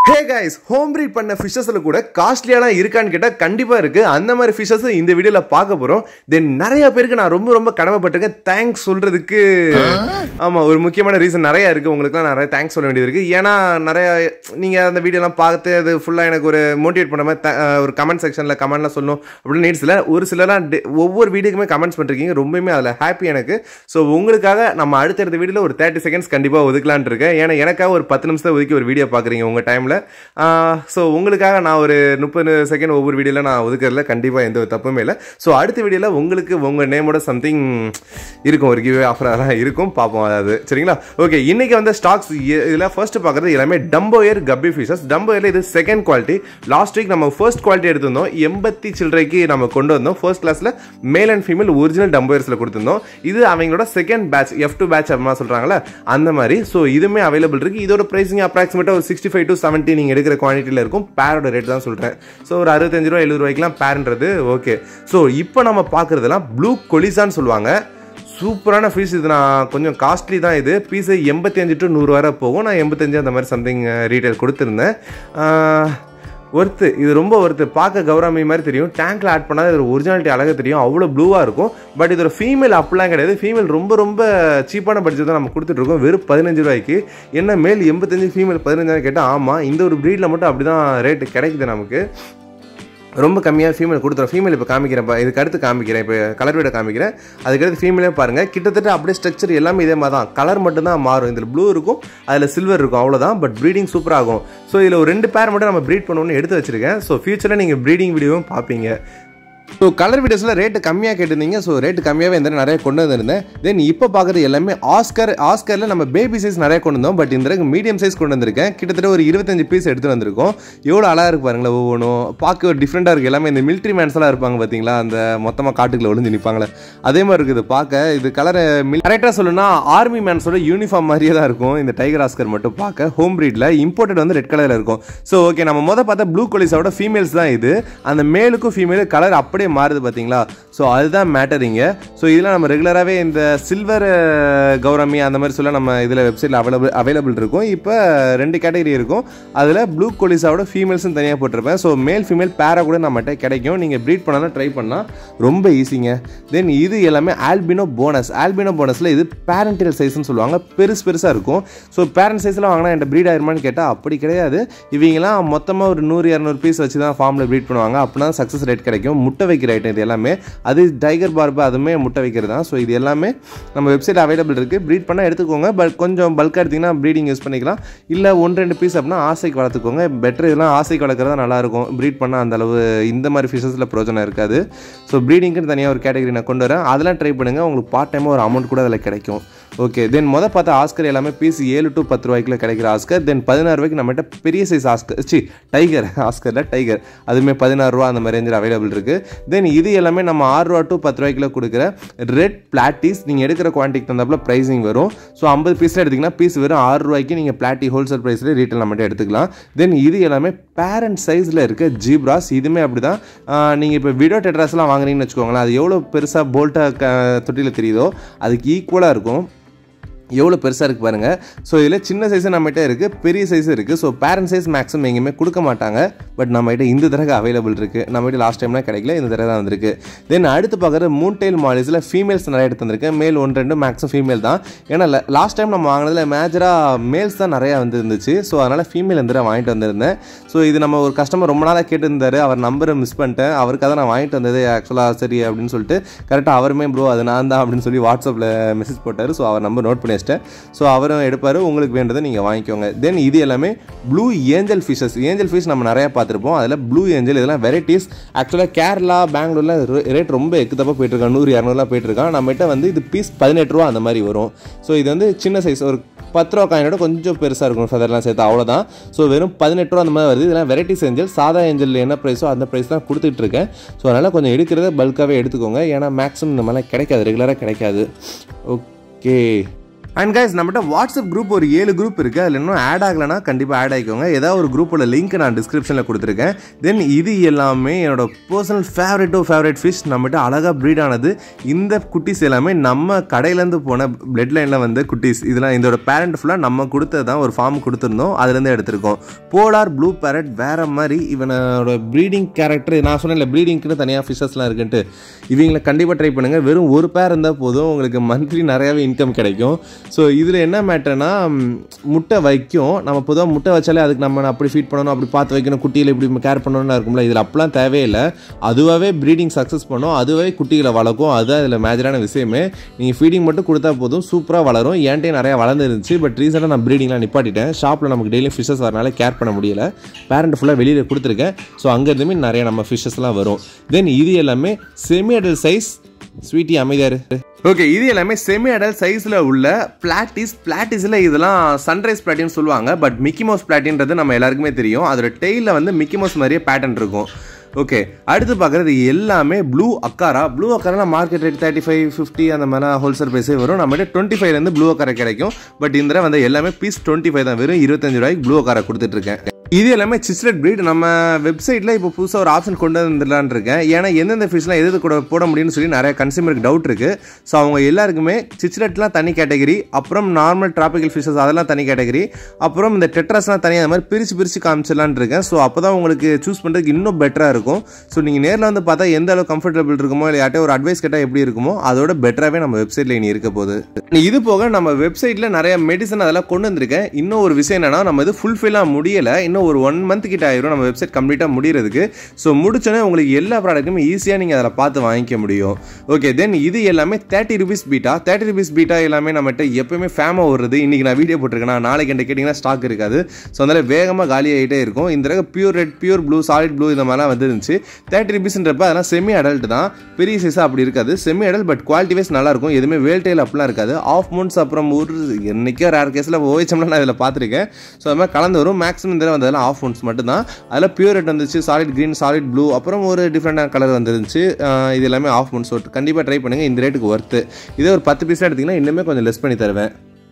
hey guys home breed பண்ண ஃபிஷஸில் கூட காஸ்ட்லியாலாம் இருக்கான்னு கேட்டால் கண்டிப்பாக இருக்குது அந்த மாதிரி ஃபிஷஸ் இந்த வீடியோவில் பார்க்க போகிறோம் தென் நிறைய பேருக்கு நான் ரொம்ப ரொம்ப கடமைப்பட்டிருக்கேன் தேங்க்ஸ் சொல்கிறதுக்கு ஆமாம் ஒரு முக்கியமான ரீசன் நிறைய இருக்குது உங்களுக்குலாம் நிறைய தேங்க்ஸ் சொல்ல வேண்டியது இருக்குது ஏன்னா நிறைய நீங்கள் அந்த வீடியோலாம் பார்த்து அது ஃபுல்லாக எனக்கு ஒரு மோட்டிவேட் பண்ண மாதிரி த- அஹ் ஒரு கமெண்ட் செக்ஷனில் கமெண்ட்லாம் சொல்லணும் அப்படின்னு நீட்ஸில் ஒரு சிலலாம் டே- ஒவ்வொரு வீடியோக்குமே கமெண்ட்ஸ் பண்ணிருக்கீங்க ரொம்பவுமே அதில் ஹாப்பி எனக்கு ஸோ உங்களுக்காக நம்ம அடுத்தடுத்த வீடியோவில் ஒரு தேர்ட்டி செகண்ட்ஸ் கண்டிப்பாக ஒதுக்கலான்ட்டு இருக்கேன் ஏன்னா எனக்காக ஒரு பத்து நிமிஷம் ஒதுக்கி ஒரு வீடியோ பார்க்குறீங்க உங்கள் டைமில் ஸோ உங்களுக்காக நான் ஒரு முப்பது செகண்ட் ஒவ்வொரு வீடியோவில் நான் ஒதுக்கிறதுல கண்டிப்பாக எந்த ஒரு தப்புமே இல்லை ஸோ அடுத்த வீடியோவில் உங்களுக்கு உங்கள் நேமோட சம்திங் இருக்கும் ஒரு கிவ்வே ஆஃபர் அதெல்லாம் இருக்கும் பார்ப்போம் அதாவது சரிங்களா ஓகே இன்னைக்கு வந்து ஸ்டாக்ஸ் இதில் ஃபர்ஸ்ட் பார்க்குறது எல்லாமே டம்போ ஏர் கப்பி ஃபிஷஸ் டம்போ ஏரில் இது செகண்ட் குவாலிட்டி லாஸ்ட் வீக் நம்ம ஃபர்ஸ்ட் குவாலிட்டி எடுத்திருந்தோம் எண்பத்தி சில்லறைக்கு நம்ம கொண்டு வந்தோம் ஃபர்ஸ்ட் கிளாஸில் male and female original dumbo ஏர்ஸில் கொடுத்திருந்தோம் இது அவங்களோட second batch F two batch அப்படிமா சொல்கிறாங்களே அந்த மாதிரி ஸோ இதுவுமே அவைலபிள் இருக்குது இதோட ப்ரைஸிங் அப்ராக்சிமேட்டாக ஒரு சிக்ஸ்டி ஃபைவ் டு செவன்ட்டி நீங்கள் எடுக்கிற குவான்டிட்டியில் இருக்கும் பேரோட ரேட் தான் சொல்கிறேன் ஸோ ஒரு அறுபத்தஞ்சு ரூபா எழுபது ரூபாய்க்குலாம் பேர்ன்றது ஓகே ஸோ இப்போ நம்ம பார்க்குறதெல்லாம் ப்ளூ கொலிசான்னு சொல்லுவாங்க சூப்பரான ஃபீஸ் இது நான் கொஞ்சம் காஸ்ட்லி தான் இது பீஸு எண்பத்தி அஞ்சு டு நூறு வரை போகும் நான் எண்பத்தஞ்சு அந்த மாதிரி சம்திங் ரீட்டைல் கொடுத்துருந்தேன் ஒர்த்து இது ரொம்ப ஒர்த்து பார்க்க கௌரமி மாதிரி தெரியும் டேங்க்ல ஆட் பண்ணால் இது ஒரிஜினாலிட்டி அழகாக தெரியும் அவ்வளோ ப்ளூவாக இருக்கும் பட் இதோட ஃபீமேல் அப்படிலாம் கிடையாது ஃபீமேல் ரொம்ப ரொம்ப சீப்பான பட்ஜெட் தான் நம்ம கொடுத்துட்ருக்கோம் வெறும் பதினஞ்சு ரூபாய்க்கு என்ன மேல் எண்பத்தஞ்சு ஃபீமேல் பதினஞ்சாயிரம் கேட்டால் ஆமாம் இந்த ஒரு ப்ரீடில் மட்டும் அப்படி தான் ரேட்டு கிடைக்குது நமக்கு ரொம்ப கம்மியாக ஃபீமேல் கொடுத்துரும் ஃபீமேல் இப்போ காமிக்கிறேன் பா- இதுக்கு அடுத்து காமிக்கிறேன் இப்போ கலர் வீட காமிக்கிறேன் அதுக்கடுத்து ஃபீமேலே பாருங்கள் கிட்டத்தட்ட அப்படியே ஸ்ட்ரக்சர் எல்லாமே இதே மாதிரி தான் கலர் மட்டும்தான் மாறும் இதில் ப்ளூ இருக்கும் அதில் சில்வர் இருக்கும் அவ்வளோதான் பட் ப்ரீடிங் சூப்பராகும் ஸோ இதில் ஒரு ரெண்டு பேர் மட்டும் நம்ம ப்ரீட் பண்ணணும்னு எடுத்து வச்சிருக்கேன் ஸோ ஃபியூச்சரில் நீங்கள் ப்ரீடிங் வீடியோவும் பார்ப்பீங்க ஸோ கலர் வீடியோஸில் ரேட்டு கம்மியாக கேட்டிருந்தீங்க ஸோ ரேட்டு கம்மியாகவே இந்த தடவை நிறைய கொண்டு வந்திருந்தேன் தென் இப்போ பார்க்குறது எல்லாமே ஆஸ்கர் ஆஸ்கரில் நம்ம பேபி சைஸ் நிறைய கொண்டு வந்தோம் பட் இந்த தடவை மீடியம் சைஸ் கொண்டு வந்திருக்கேன் கிட்டத்தட்ட ஒரு இருபத்தஞ்சு பீஸ் எடுத்து வந்திருக்கோம் எவ்வளோ அழகாக இருக்கு பாருங்களேன் ஒவ்வொன்றும் பார்க்க ஒரு டிஃப்ரெண்ட்டாக இருக்குது எல்லாமே இந்த மிலிட்ரி மேன்ஸ்லாம் இருப்பாங்க பார்த்தீங்களா அந்த மொத்தமாக காட்டுக்குள்ள ஒளிஞ்சு நிற்பாங்களே அதே மாதிரி இருக்குது பார்க்க இது கலர் கரெக்டாக சொல்லணும்னா ஆர்மி மேன்ஸோட யூனிஃபார்ம் மாதிரியே தான் இருக்கும் இந்த டைகர் ஆஸ்கர் மட்டும் பார்க்க ஹோம் ப்ரீடில் இம்போர்ட்டட் வந்து ரெட் கலரில் இருக்கும் ஸோ ஓகே நம்ம மொதல் பார்த்தா ப்ளூ கொலிஸோட ஃபீமேல்ஸ் தான் இது அந்த மேலுக்கும் ஃபீமேலு கலர் அப்படியே மாறுது பார்த்தீங்களா ஸோ அதுதான் மேட்டரிங்க ஸோ இதெல்லாம் நம்ம ரெகுலராகவே இந்த சில்வர் கௌரமி அந்த மாதிரி சொல்ல நம்ம இதில் வெப்சைட்டில் அவைலபிள் அவைலபிள் இருக்கும் இப்போ ரெண்டு கேட்டகரி இருக்கும் அதில் ப்ளூ கொலிஸாவோட ஃபீமேல்ஸும் தனியாக போட்டிருப்பேன் ஸோ மேல் ஃபீமேல் பேரா கூட நம்மகிட்ட கிடைக்கும் நீங்கள் ப்ரீட் பண்ணாலும் ட்ரை பண்ணால் ரொம்ப ஈஸிங்க தென் இது எல்லாமே ஆல்பினோ போனஸ் ஆல்பினோ போனஸில் இது பேரண்டியல் சைஸ்னு சொல்லுவாங்க பெருசு பெருசாக இருக்கும் ஸோ பேரண்ட் சைஸில் வாங்கினா என்கிட்ட ப்ரீட் ஆயிருமான்னு கேட்டால் அப்படி கிடையாது இவங்கெல்லாம் மொத்தமாக ஒரு நூறு இரநூறு பீஸ் வச்சு தான் ஃபார்மில் ப்ரீட் பண்ணுவாங்க அப்படின்னா சக்ஸஸ் ரேட் கிடைக்கும் முட்டை வைக்கிற ஐட்டம் இது எல்லாமே அது டைகர் பார்பு அதுவுமே முட்டை வைக்கிறது தான் ஸோ இது எல்லாமே நம்ம வெப்சைட் அவைலபிள் இருக்குது ப்ரீட் பண்ணால் எடுத்துக்கோங்க பட் கொஞ்சம் பல்காக எடுத்திங்கன்னா ப்ரீடிங் யூஸ் பண்ணிக்கலாம் இல்லை ஒன்று ரெண்டு பீஸ் அப்படின்னா ஆசைக்கு வளர்த்துக்கோங்க பெட்டர் இதெல்லாம் ஆசைக்கு வளர்க்குறது தான் நல்லாயிருக்கும் ப்ரீட் பண்ணால் அந்த அளவு இந்த மாதிரி ஃபிஷஸில் பிரோஜனம் இருக்காது ஸோ ப்ரீடிங்க்குன்னு தனியாக ஒரு கேட்டகரி நான் கொண்டு வரேன் அதெல்லாம் ட்ரை பண்ணுங்கள் உங்களுக்கு பார்ட் டைமாக ஒரு அமௌண்ட் கூட அதில் கிடைக்கும் ஓகே தென் மொதல் பார்த்தா ஆஸ்கர் எல்லாமே பீஸ் ஏழு டு பத்து ரூபாய்க்குள்ள கிடைக்கிற ஆஸ்கர் தென் பதினாறு ரூபாய்க்கு நம்மகிட்ட பெரிய சைஸ் ஆஸ்கர் சி டைகர் ஆஸ்கரில் டைகர் அதுவுமே பதினாறு ரூபா அந்த மாதிரி ரேஞ்சில் அவைலபிள் இருக்குது தென் இது எல்லாமே நம்ம ஆறு ரூபா டு பத்து ரூபாய்க்குள்ள கொடுக்குற ரெட் பிளாட்டிஸ் நீங்கள் எடுக்கிற குவான்டிட்டி தந்தாப்புல ப்ரைஸிங் வரும் ஸோ ஐம்பது பீஸில் எடுத்திங்கன்னா பீஸ் வெறும் ஆறு ரூபாய்க்கு நீங்கள் பிளாட்டி ஹோல்சேல் ப்ரைஸில் ரீட்டைல் நம்மகிட்ட எடுத்துக்கலாம் தென் இது எல்லாமே பேரண்ட் சைஸில் இருக்க ஜீப்ராஸ் இதுவுமே அப்படி தான் நீங்கள் இப்போ விடோ டெட்ராஸ்லாம் வாங்குறீங்கன்னு வச்சுக்கோங்களேன் அது எவ்வளோ பெருசாக போல்ட்டாக தொட்டியில் தெரியுதோ அதுக்கு ஈக்குவலாக இருக்கும் எவ்வளோ பெருசாக இருக்குது பாருங்கள் ஸோ இதில் சின்ன சைஸு நம்மகிட்ட இருக்குது பெரிய சைஸும் இருக்குது ஸோ பேரண்ட் சைஸ் மேக்ஸிமம் எங்கேயுமே கொடுக்க மாட்டாங்க பட் நம்மகிட்ட இந்த தடவை அவைலபிள் இருக்குது நம்மகிட்ட லாஸ்ட் டைம்லாம் கிடைக்கல இந்த தடவை தான் வந்திருக்கு தென் அடுத்து பார்க்குறது மூன் டைல் மாலிஸில் ஃபீமேல்ஸ் நிறைய எடுத்து வந்திருக்கேன் மேல் ஒன்று ரெண்டு மேக்ஸிமம் ஃபீமேல் தான் ஏன்னா லாஸ்ட் டைம் நம்ம வாங்கினதில் மேஜராக மேல்ஸ் தான் நிறையா வந்து இருந்துச்சு ஸோ அதனால் ஃபீமேல் வந்து நான் வாங்கிட்டு வந்திருந்தேன் ஸோ இது நம்ம ஒரு கஸ்டமர் ரொம்ப நாளாக கேட்டிருந்தாரு அவர் நம்பரை மிஸ் பண்ணிட்டேன் அவருக்காக தான் நான் வாங்கிட்டு வந்தது ஆக்சுவலாக சரி அப்படின்னு சொல்லிட்டு கரெக்டாக அவருமே ப்ரோ அது நான் தான் அப்படின்னு சொல்லி வாட்ஸ்அப்பில் மெசேஜ் போட்டார் ஸோ அவர் நம்பர் நோட் பண்ணி வச்சிட்டேன் ஸோ அவரும் எடுப்பார் உங்களுக்கு வேண்டதை நீங்கள் வாங்கிக்கோங்க தென் இது எல்லாமே blue angel fishes angel fish நம்ம நிறையா பார்த்துருப்போம் அதில் ப்ளூ ஏஞ்சல் இதெல்லாம் வெரைட்டிஸ் ஆக்சுவலாக கேரளா பெங்களூரில் ரேட் ரொம்ப எக்குத்தப்பா போயிட்டுருக்கான் நூறு இரநூறுலாம் போயிட்டுருக்கான் நம்மகிட்ட வந்து இது பீஸ் பதினெட்டு ரூபா அந்த மாதிரி வரும் ஸோ இது வந்து சின்ன சைஸ் ஒரு பத்து ரூபா காயினோட கொஞ்சம் பெருசாக இருக்கும் ஃபெதர்லாம் சேர்த்து அவ்வளோதான் ஸோ வெறும் பதினெட்டு ரூபா அந்த மாதிரி வருது இதெல்லாம் வெரைட்டிஸ் ஏஞ்சல் சாதா ஏஞ்சல் என்ன ப்ரைஸோ அந்த ப்ரைஸ் தான் கொடுத்துட்டு இருக்கேன் ஸோ அதனால் கொஞ்சம் எடுக்கிறத பல்காகவே எடுத்துக்கோங்க ஏன்னா மேக்ஸிமம் இந்த மாதிரிலாம் கிடைக்காது ரெகுலராக கிடைக்காது ஓகே அண்ட் கைஸ் நம்மகிட்ட வாட்ஸ்அப் குரூப் ஒரு ஏழு குரூப் இருக்குது அதில் இன்னும் ஆட் ஆகலைன்னா கண்டிப்பாக ஆட் ஆகிக்கோங்க ஏதாவது ஒரு குரூப்போட லிங்க் நான் டிஸ்கிரிப்ஷனில் கொடுத்துருக்கேன் தென் இது எல்லாமே என்னோட பர்சனல் ஃபேவரட்டோ ஃபேவரட் ஃபிஷ் நம்மகிட்ட அழகாக ப்ரீட் ஆனது இந்த குட்டீஸ் எல்லாமே நம்ம கடையிலேருந்து போன பிளட் லைனில் வந்து குட்டீஸ் இதெல்லாம் இதோட பேரண்ட் ஃபுல்லாக நம்ம கொடுத்தது தான் ஒரு ஃபார்ம் கொடுத்துருந்தோம் அதுலேருந்து எடுத்திருக்கோம் போலார் ப்ளூ பேரட் வேற மாதிரி இவனோட ப்ரீடிங் கேரக்டர் நான் சொன்னேன்ல ப்ரீடிங்க்குன்னு தனியாக ஃபிஷஸ்லாம் இருக்குன்ட்டு இவங்களை கண்டிப்பாக ட்ரை பண்ணுங்கள் வெறும் ஒரு பேர் இருந்தால் போதும் உங்களுக்கு மந்த்லி நிறையாவே இன்கம் கிடைக்கும் ஸோ இதில் என்ன மேட்டர்னா முட்டை வைக்கும் நம்ம பொதுவாக முட்டை வச்சாலே அதுக்கு நம்ம அப்படி ஃபீட் பண்ணணும் அப்படி பார்த்து வைக்கணும் குட்டியில் இப்படி கேர் பண்ணணும்னு இருக்கும்ல இதில் அப்படிலாம் தேவையில்லை அதுவாகவே ப்ரீடிங் சக்ஸஸ் பண்ணும் அதுவே குட்டிகளை வளர்க்கும் அதுதான் இதில் மேஜரான விஷயமே நீங்கள் ஃபீடிங் மட்டும் கொடுத்தா போதும் சூப்பராக வளரும் என்கிட்டயே நிறையா வளர்ந்துருந்துச்சு பட் ரீசெண்டாக நான் ப்ரீடிங்லாம் நிப்பாட்டிட்டேன் ஷாப்பில் நமக்கு டெய்லி ஃபிஷஸ் வரனால கேர் பண்ண முடியல பேரண்ட் ஃபுல்லாக வெளியில் கொடுத்துருக்கேன் ஸோ அங்கேருந்துமே நிறைய நம்ம ஃபிஷஸ்லாம் வரும் தென் இது எல்லாமே செமி அடல் சைஸ் ஸ்வீட்டி அமைதியாரு ஓகே இது எல்லாமே செமி அடல் சைஸில் உள்ள பிளாட்டிஸ் பிளாட்டிஸில் இதெல்லாம் சன்ரைஸ் பிளாட்டின்னு சொல்லுவாங்க பட் மிக்கி மவுஸ் பிளாட்டின்றது நம்ம எல்லாருக்குமே தெரியும் அதோட டெய்லில் வந்து மிக்கி மவுஸ் மாதிரியே பேட்டர்ன் இருக்கும் ஓகே அடுத்து பார்க்குறது எல்லாமே blue acara blue acara market rate thirty five fifty அந்த மாதிரிலாம் ஹோல்சேல் ப்ரைஸே வரும் நம்மகிட்ட டுவெண்ட்டி ஃபைவ்லேருந்து ப்ளூ அக்காரா கிடைக்கும் பட் இந்த தடவை வந்து எல்லாமே பீஸ் டுவெண்ட்டி ஃபைவ் தான் வெறும் இருபத்தஞ்சு ரூபாய்க்கு ப்ளூ அக்காரா கொடுத்துட்ருக்கேன் இது எல்லாமே சிஸ்லெட் ப்ரீட் நம்ம வெப்சைட்டில் இப்போ புதுசாக ஒரு ஆப்ஷன் கொண்டு வந்துடலான் இருக்கேன் ஏன்னா எந்தெந்த ஃபிஷ்லாம் எது கூட போட முடியும்னு சொல்லி நிறைய கன்சியூமருக்கு டவுட் இருக்குது ஸோ அவங்க எல்லாருக்குமே சிச்லெட்லாம் தனி கேட்டகரி அப்புறம் நார்மல் டிராபிக்கல் ஃபிஷஸ் அதெல்லாம் தனி கேட்டகரி அப்புறம் இந்த டெட்ராஸ்லாம் தனியாக அந்த மாதிரி பிரித்து பிரித்து காமிச்சிடலான் இருக்கேன் ஸோ அப்போ தான் உங்களுக்கு சூஸ் பண்ணுறதுக்கு இன்னும் பெட்டராக இருக்கும் ஸோ நீங்கள் நேரில் வந்து பார்த்தா எந்த அளவுக்கு கம்ஃபர்டபுள் இருக்குமோ இல்லை யார்ட்டே ஒரு அட்வைஸ் கேட்டால் எப்படி இருக்குமோ அதோட பெட்டராகவே நம்ம வெப்சைட்டில் இனி இருக்க போகுது இது போக நம்ம வெப்சைட்டில் நிறைய மெடிசன் அதெல்லாம் கொண்டு வந்திருக்கேன் இன்னும் ஒரு விஷயம் என்னன்னா நம்ம இது ஃபுல்ஃபில்லாக முடியலை இன்னும் ஒரு ஒன் மந்த் கிட்ட ஆயிரும் நம்ம வெப்சைட் கம்ப்ளீட்டாக முடிகிறதுக்கு ஸோ முடிச்சோன்னே உங்களுக்கு எல்லா ப்ராடக்ட்டுமே ஈஸியாக நீங்கள் அதில் பார்த்து வாங்கிக்க முடியும் ஓகே தென் இது எல்லாமே thirty rupees betta thirty rupees betta எல்லாமே நம்மகிட்ட எப்பயுமே ஃபேமாக வருது இன்றைக்கி நான் வீடியோ போட்டிருக்கேன் நாளைக்கு என்கிட்ட கேட்டிங்கன்னா ஸ்டாக் இருக்காது ஸோ அதனால் வேகமாக காலி ஆகிட்டே இருக்கும் இந்த தடவை pure red pure blue solid blue இந்த மாதிரிலாம் வந்துருந்துச்சு தேர்ட்டி ருபீஸ்ன்றப்ப அதெல்லாம் செமி அடல்ட் தான் பெரிய சைஸாக அப்படி இருக்காது semi adult but quality wise நல்லாயிருக்கும் எதுவுமே வேல்டெயில் அப்படிலாம் இருக்காது ஆஃப் மந்த்ஸ் அப்புறம் ஒரு என்றைக்கோ ரேர் கேஸில் ஓய்ச்சம்லாம் நான் இதில் பார்த்துருக்கேன் ஸோ அது மாதிரி கலந்து வரும் மேக்ஸிமம் இதில் வந்ததெல்லாம் ஆஃப் மந்த்ஸ் மட்டும்தான் அதில் பியூர் ரெட் வந்துச்சு சாலிட் க்ரீன் சாலிட் ப்ளூ அப்புறம் ஒரு டிஃப்ரெண்டான கலர் வந்துருந்துச்சு இது எல்லாமே ஆஃப் மந்த்ஸ் ஸோ கண்டிப்பாக ட்ரை பண்ணுங்கள் இந்த ரேட்டுக்கு ஒர்த்து இதே ஒரு பத்து பீஸாக எடுத்திங்கன்னா இன்னுமே கொஞ்சம் லெஸ் பண்ணி தருவேன்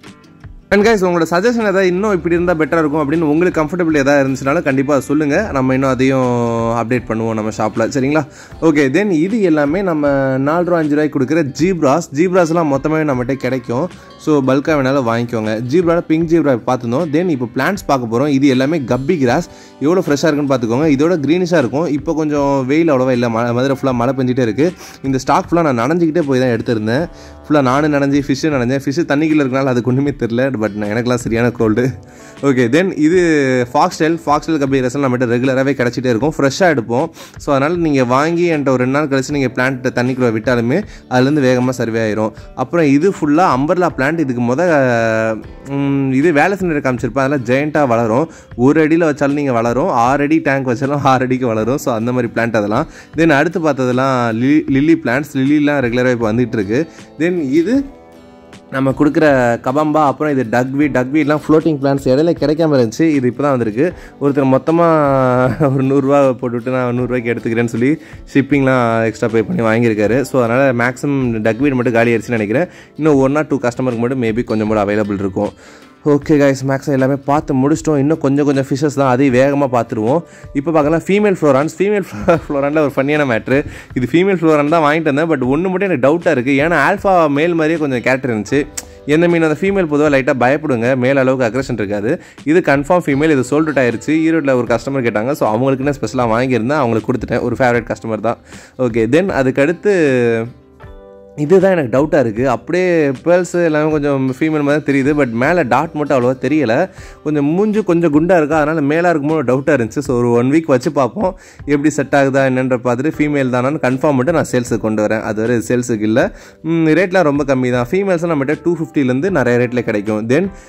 அண்ட் கைஸ் உங்களோட சஜஷன் ஏதாவது இன்னும் இப்படி இருந்தால் பெட்டராக இருக்கும் அப்படின்னு உங்களுக்கு கம்ஃபர்டபுள் எதாவது இருந்துச்சுனாலும் கண்டிப்பாக சொல்லுங்கள் நம்ம இன்னும் அதையும் அப்டேட் பண்ணுவோம் நம்ம ஷாப்பில் சரிங்களா ஓகே தென் இது எல்லாமே நம்ம நாலு ரூபா அஞ்சு ரூபாய்க்கு கொடுக்குற ஜீப்ராஸ் ஜீப்ராஸ்லாம் மொத்தமாகவே நம்மகிட்ட கிடைக்கும் ஸோ பல்காக வேணாலும் வாங்கிக்கோங்க ஜீப்ராவில் பிங்க் ஜீப்ரா பார்த்துருந்தோம் தென் இப்போ பிளான்ஸ் பார்க்க போகிறோம் இது எல்லாமே கப்பி கிராஸ் எவ்வளோ ஃப்ரெஷ்ஷாக இருக்குன்னு பார்த்துக்கோங்க இதோட க்ரீனிஷாக இருக்கும் இப்போ கொஞ்சம் வெயில் அவ்வளோவா இல்லை மழை மதுரை ஃபுல்லாக மழை பெஞ்சிட்டே இருக்குது இந்த ஸ்டாக் ஃபுல்லாக நான் நனைஞ்சிக்கிட்டே போய் தான் எடுத்திருந்தேன் ஃபுல்லாக நானும் நனைஞ்சி ஃபிஷ்ஷு நனைஞ்சேன் ஃபிஷ்ஷு தண்ணிக்குள்ள இருக்கனால அதுக்கு ஒன்றுமே தெரில பட் எனக்குலாம் சரியான கோல்டு ஓகே தென் இது ஃபாக்ஸ் ஸ்டைல் ஃபாக்ஸ் ஸ்டைல் கப்பி ரசம் நம்மகிட்ட ரெகுலராகவே கிடச்சிட்டே இருக்கும் ஃப்ரெஷ்ஷாக எடுப்போம் ஸோ அதனால் நீங்கள் வாங்கி என்கிட்ட ஒரு ரெண்டு நாள் கழிச்சு நீங்கள் பிளான்ட்டை தண்ணிக்குள்ளே விட்டாலுமே அதுலேருந்து வேகமாக சர்வே ஆயிரும் அப்புறம் இது ஃபுல்லாக அம்பர்லா பிளான்ட் இதுக்கு முத இது வேலை செஞ்சு காமிச்சிருப்பேன் அதெல்லாம் ஜெயண்ட்டாக வளரும் ஒரு அடியில் வச்சாலும் நீங்கள் வளரும் ஆறு அடி டேங்க் வச்சாலும் ஆறு அடிக்கு வளரும் ஸோ அந்த மாதிரி பிளான்ட் அதெல்லாம் தென் அடுத்து பார்த்ததெல்லாம் லிலி லில்லி பிளான்ட்ஸ் லிலிலாம் ரெகுலராக இப்போ வந்துட்டு இருக்கு தென் இது நம்ம கொடுக்குற கபம்பா அப்புறம் இது டக்வி டக்விலாம் ஃப்ளோட்டிங் பிளான்ஸ் இடையில கிடைக்காம இருந்துச்சு இது இப்போ தான் வந்திருக்கு ஒருத்தர் மொத்தமாக ஒரு நூறுரூவா போட்டுவிட்டு நான் நூறுரூவாய்க்கு எடுத்துக்கிறேன்னு சொல்லி ஷிப்பிங்லாம் எக்ஸ்ட்ரா பே பண்ணி வாங்கியிருக்காரு ஸோ அதனால் மேக்ஸிமம் டக்வீட் மட்டும் காலி ஆயிடுச்சுன்னு நினைக்கிறேன் இன்னும் ஒன் ஆர் டூ கஸ்டமருக்கு மட்டும் மேபி கொஞ்சம் கூட அவைலபிள் இருக்கும் ஓகே கைஸ் மேக்ஸிமம் எல்லாமே பார்த்து முடிச்சிட்டோம் இன்னும் கொஞ்சம் கொஞ்சம் ஃபிஷஸ் தான் அதையும் வேகமாக பார்த்துருவோம் இப்போ பார்க்கலாம் ஃபீமேல் ஃப்ளோரான்ஸ் ஃபீமேல் ஃப்ளோரானில் ஒரு ஃபன்னியான மேட்ரு இது ஃபீமேல் ஃப்ளோரான் தான் வாங்கிட்டு வந்தேன் பட் ஒன்று மட்டும் எனக்கு டவுட்டாக இருக்குது ஏன்னா ஆல்ஃபா மேல் மாதிரியே கொஞ்சம் கேரக்டர் இருந்துச்சு எந்த மீன் அந்த ஃபீமேல் பொதுவாக லைட்டாக பயப்படுங்க மேல் அளவுக்கு அக்ரஷன் இருக்காது இது கன்ஃபார்ம் ஃபீமேல் இது சோல்ட் அவுட் ஆயிருச்சு ஈரோட்டில் ஒரு கஸ்டமர் கேட்டாங்க ஸோ அவங்களுக்குன்னு ஸ்பெஷலாக வாங்கியிருந்தேன் அவங்களுக்கு கொடுத்துட்டேன் ஒரு ஃபேவரட் கஸ்டமர் தான் ஓகே தென் அதுக்கடுத்து இதுதான் எனக்கு டவுட்டாக இருக்குது அப்படியே பேர்ல்ஸ் எல்லாமே கொஞ்சம் ஃபீமேல் மாதிரி தான் தெரியுது பட் மேலே டாட் மட்டும் அவ்வளோவா தெரியலை கொஞ்சம் மூஞ்சு கொஞ்சம் குண்டாக இருக்கா அதனால் மேலே இருக்கும்போது டவுட்டாக இருந்துச்சு ஸோ ஒரு ஒன் வீக் வச்சு பார்ப்போம் எப்படி செட் ஆகுதா என்னன்ற பார்த்துட்டு ஃபீமேல் தானான்னு கன்ஃபார்ம் மட்டும் நான் சேல்ஸுக்கு கொண்டு வரேன் அது வரை சேல்ஸுக்கு இல்லை ரேட்லாம் ரொம்ப கம்மி தான் ஃபீமேல்ஸும் நம்மகிட்ட டூ ஃபிஃப்டிலேருந்து நிறைய ரேட்டில் கிடைக்கும் தென்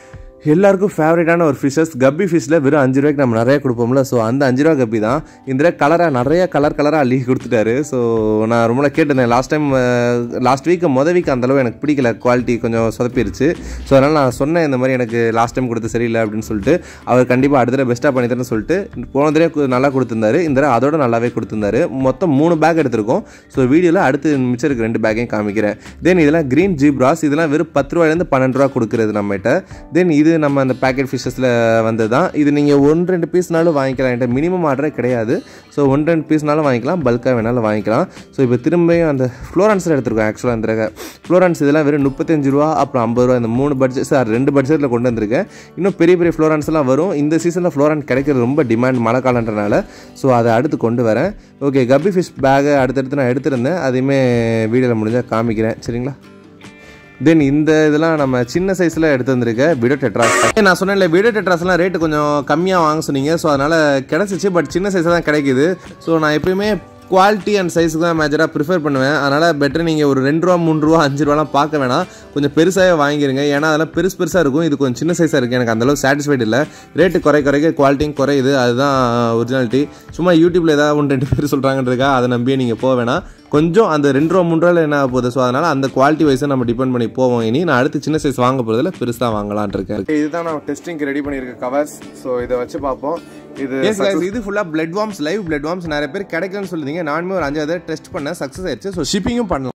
எல்லாருக்கும் ஃபேவரட்டான ஒரு ஃபிஷஸ் கப்பி ஃபிஷ்ஷில் வெறும் அஞ்சு ரூபாய்க்கு நம்ம நிறைய கொடுப்போம்ல ஸோ அந்த அஞ்சு ரூபா கப்பி தான் இந்த கலராக நிறைய கலர் கலராக அள்ளி கொடுத்துட்டாரு ஸோ நான் ரொம்ப நாள் கேட்டிருந்தேன் லாஸ்ட் டைம் லாஸ்ட் வீக் மொதல் வீக் அந்தளவு எனக்கு பிடிக்கல குவாலிட்டி கொஞ்சம் சொதப்பிருச்சு ஸோ அதனால் நான் சொன்னேன் இந்த மாதிரி எனக்கு லாஸ்ட் டைம் கொடுத்து சரியில்லை அப்படின்னு சொல்லிட்டு அவர் கண்டிப்பாக அடுத்த தடவை பெஸ்ட்டாக பண்ணி தரேன்னு சொல்லிட்டு போன தடவை கு- நல்லா கொடுத்துருந்தாரு இந்த தடவை அதோட நல்லாவே கொடுத்துருந்தாரு மொத்தம் மூணு பேக் எடுத்திருக்கோம் ஸோ வீடியோவில் அடுத்து மிச்சம் இருக்க ரெண்டு பேக்கையும் காமிக்கிறேன் தென் இதெல்லாம் க்ரீன் ஜீப்ராஸ் இதெல்லாம் வெறும் பத்து ரூபாயிலேருந்து பன்னெண்டு ரூபா கொடுக்குறது நம்மகிட்ட தென் இது நம்ம அந்த பேக்கெட் ஃபிஷஸில் வந்தது தான் இது நீங்கள் ஒன்று ரெண்டு பீஸ்னாலும் வாங்கிக்கலாம் என்கிட்ட மினிமம் ஆர்டரே கிடையாது ஸோ ஒன்று ரெண்டு பீஸ்னாலும் வாங்கிக்கலாம் பல்காக வேணாலும் வாங்கிக்கலாம் ஸோ இப்போ திரும்பியும் அந்த ஃப்ளோரன்ஸில் எடுத்திருக்கோம் ஆக்சுவலாக இந்த ஃப்ளோரன்ஸ் இதெல்லாம் வெறும் முப்பத்தஞ்சு ரூபா அப்புறம் ஐம்பது ரூபா இந்த மூணு பட்ஜெட் சார் ரெண்டு பட்ஜெட்டில் கொண்டு வந்திருக்கேன் இன்னும் பெரிய பெரிய ஃப்ளோரன்ஸ்லாம் வரும் இந்த சீசனில் ஃப்ளோரன் கிடைக்கிறது ரொம்ப டிமாண்ட் மழை காலன்றனால ஸோ அதை அடுத்து கொண்டு வரேன் ஓகே கப்பி ஃபிஷ் பேக்கை அடுத்தடுத்து நான் எடுத்திருந்தேன் அதையுமே வீடியோவில் முடிஞ்சால் காமிக்கிறேன் சரிங்களா தென் இந்த இதெல்லாம் நம்ம சின்ன சைஸில் எடுத்து வந்திருக்க வீடியோ டெட்ராஸ் நான் சொன்னேன்ல வீடியோ டெட்ராஸ்லாம் ரேட்டு கொஞ்சம் கம்மியாக வாங்க சொன்னீங்க ஸோ அதனால் கிடச்சிச்சு பட் சின்ன சைஸாக தான் கிடைக்குது ஸோ நான் எப்பயுமே குவாலிட்டி அண்ட் சைஸுக்கு தான் மேஜராக ப்ரிஃபர் பண்ணுவேன் அதனால் பெட்டர் நீங்கள் ஒரு ரெண்டு ரூபா மூணு ரூபா அஞ்சு ரூபாலாம் பார்க்க வேணாம் கொஞ்சம் பெருசாகவே வாங்கிருங்க ஏன்னா அதெல்லாம் பெருசு பெருசாக இருக்கும் இது கொஞ்சம் சின்ன சைஸாக இருக்குது எனக்கு அந்தளவு சாட்டிஸ்ஃபைட் இல்லை ரேட்டு குறை குறைக்க குவாலிட்டியும் குறையுது அதுதான் ஒரிஜினாலிட்டி சும்மா யூடியூப்பில் ஏதாவது ஒன்று ரெண்டு பேர் சொல்கிறாங்கன்றதுக்கா அதை நம்பியே நீங்கள் போக வேணாம் கொஞ்சம் அந்த ரெண்டு ரூபா மூணு ரூபாயில் என்ன ஆக போகுது ஸோ அதனால் அந்த குவாலிட்டி வைஸை நம்ம டிபெண்ட் பண்ணி போவோம் இனி நான் அடுத்து சின்ன சைஸ் வாங்க போகிறதுல பெருசாக வாங்கலான் இருக்கேன் இதுதான் நான் டெஸ்டிங்க்கு ரெடி பண்ணியிருக்க கவர்ஸ் ஸோ இதை வச்சு பார்ப்போம் இது இது ஃபுல்லாக blood worms live blood worms நிறைய பேர் கிடைக்கலன்னு சொல்லுதீங்க நானுமே ஒரு அஞ்சாவது டெஸ்ட் பண்ணேன் சக்ஸஸ் ஆயிடுச்சு ஸோ ஷிப்பிங்கும் பண்ணலாம்